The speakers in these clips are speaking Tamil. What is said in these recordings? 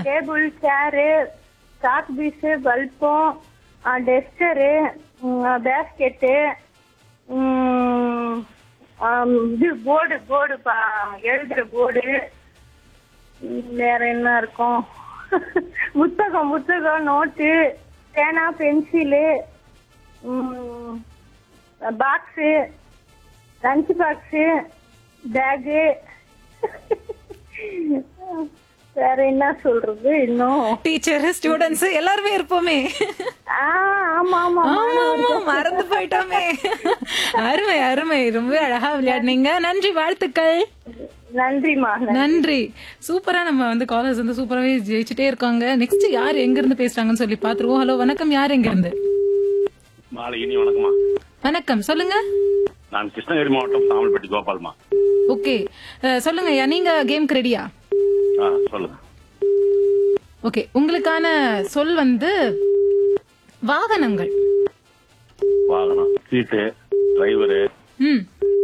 டேபிள் சேரு சாக் பீஸு பல்பம் டெஸ்டரு பேஸ்கெட்டு இது போர்டு போர்டு எழுதுற போர்டு வேற என்ன இருக்கும் புத்தகம் புத்தகம் நோட்டு பேனா pencil box lunch box bag வேற என்ன சொல்றது இன்னும் டீச்சர் ஸ்டூடெண்ட்ஸ் எல்லாருமே இருப்போமே ஆ, ஆமா ஆமா ஆமா ஆமா மறந்து போயிட்டோமே அருமை அருமை ரொம்ப அழகா விளையாடுனீங்க நன்றி வாழ்த்துக்கள் நன்றிமா நன்றி சூப்பரா நம்ம வந்து காலர்ஸ் வந்து சூப்பராவே ஜெயிச்சுட்டே இருக்காங்க நெக்ஸ்ட் யார் எங்க இருந்து பேசுறாங்கன்னு சொல்லி பாத்துருவோம் ஹலோ வணக்கம் யார் எங்க இருந்து மாலை இனி வணக்கம்மா வணக்கம் சொல்லுங்க நான் கிருஷ்ணகிரி மாவட்டம் சாமல்பட்டி கோபால்மா ஓகே சொல்லுங்க ஐயா நீங்க கேம்க்கு ரெடியா ஆ சொல்லுங்க ஓகே உங்களுக்கான சொல் வந்து வாகனங்கள் வாகனம் சீட்டு டிரைவரு ம்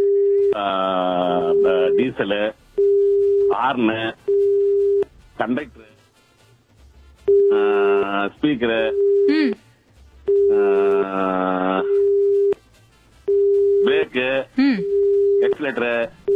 டீசலு ஹார்னு கண்டக்டரு ஸ்பீக்கரு ம் பிரேக்கு ம் எக்ஸலேட்டரு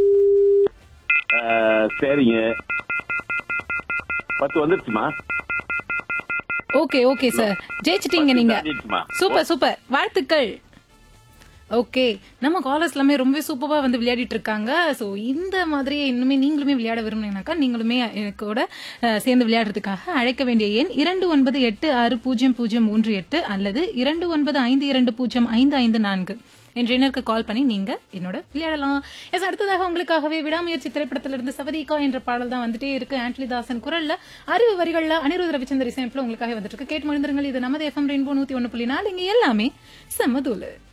ஸ்டேரிங்கு பத்து வந்துருச்சுமா ஓகே ஓகே சார் ஜெயிச்சிட்டீங்க நீங்க தாண்டிடுச்சுமா. சூப்பர் சூப்பர் வாழ்த்துக்கள் ஓகே நம்ம காலர்ஸ் எல்லாமே ரொம்ப சூப்பரா வந்து விளையாடிட்டு இருக்காங்க ஸோ இந்த மாதிரி இன்னுமே நீங்களுமே விளையாட விரும்புனீங்கன்னாக்கா நீங்களுமே எனக்கூட அஹ், சேர்ந்து விளையாடுறதுக்காக அழைக்க வேண்டிய எண் இரண்டு ஒன்பது எட்டு ஆறு பூஜ்ஜியம் பூஜ்ஜியம் மூன்று எட்டு அல்லது இரண்டு ஒன்பது ஐந்து இரண்டு பூஜ்ஜியம் ஐந்து ஐந்து நான்கு என்ற எண்ணிற்கு கால் பண்ணி நீங்க என்னோட விளையாடலாம் எஸ் அடுத்ததாக உங்களுக்காகவே விடாமுயற்சி திரைப்படத்திலிருந்து சவதிகா என்ற பாடல் தான் வந்துட்டே இருக்கு ஆண்டனி தாசன் குரல்ல அறிவு வரிகள்ல அனிருத் ரவிச்சந்திர இசையமைப்புல உங்களுக்காக வந்துட்டு இருக்கு கேட்டு மழுந்துருங்கள் இது நமது எஃப்எம் ரெயின்போ நூத்தி ஒன்னு புள்ளி நாலு இங்க எல்லாமே சமதூலு